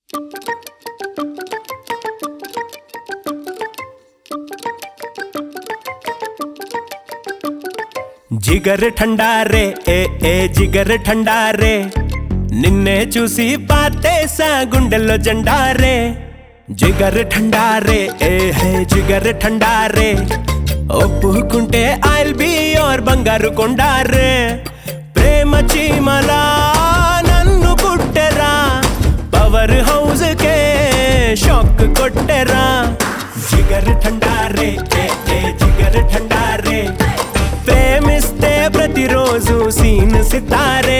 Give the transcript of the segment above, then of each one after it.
జిగర్ ठंडा రే ఏ ఏ జిగర్ ठंडा రే నిన్నే చూసి పాతేసా గుండెల్లో జెండా రే జిగర్ ठंडा రే ఏ హే జిగర్ ठंडा రే ఒప్పుకుంటే ఐల్ బి యోర్ బంగారు కొండా రే ప్రేమ చీమలా నన్ను కుట్టెరా పవర్ హౌస్ కే షాక్ కొట్టెరా జిగర్ ठंडा రే ఏ ఏ జిగర్ ठंडा రే ప్రేమిస్తే ప్రతిరోజు సీన్ సితారే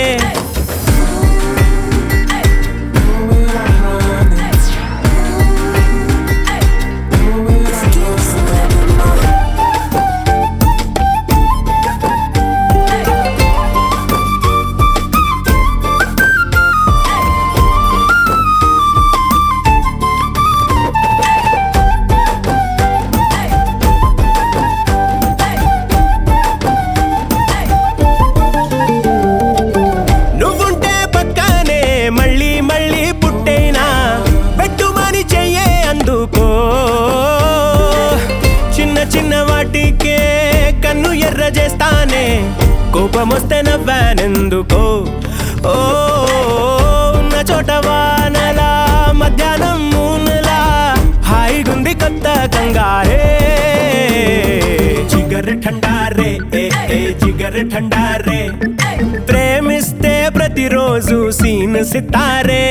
నువ్వుంటే పక్కనే మళ్ళీ మళ్ళీ పుట్టేనా పెట్టుమని చెయ్యే అందుకో చిన్న చిన్న వాటికే కన్ను ఎర్ర చేస్తానే కోపమొస్తే నవ్వానెందుకో ఓ ఉన్న చోట వానలా మధ్యాహ్నం మూనలా హాయిగుంది కొత్త కంగారే జిగర్ ठंडा రే ఏ ఏ జిగర్ ठंडा రే ప్రేమిస్తే ప్రతిరోజు సీన్ సితారే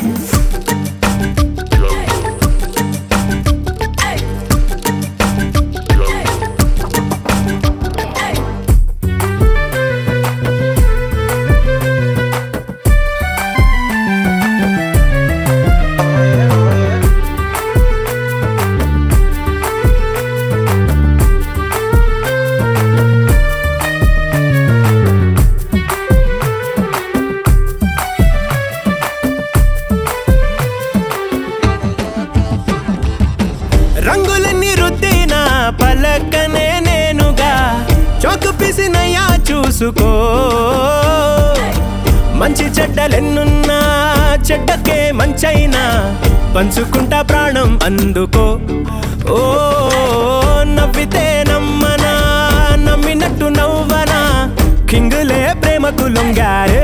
రంగులన్నీ రుద్దిన పలకనే నేనుగా చోకు పిసినయ్యా చూసుకో మంచి చెడ్డలెన్నున్నా చెడ్డకే మంచైనా పంచుకుంటా ప్రాణం అందుకో ఓ నవ్వితే నమ్మనా నమ్మినట్టు నవ్వనా కింగులే ప్రేమకు లొంగారే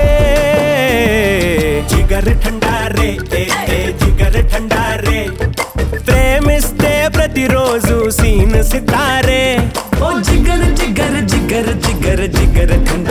జిగర్ ठंडा రే ఏ ఏ జిగర్ ठंडा రే ప్రేమిస్తే ప్రతిరోజు సీన్ సితారే ओ जिगर जिगर जिगर जिगर जिगर ठंडा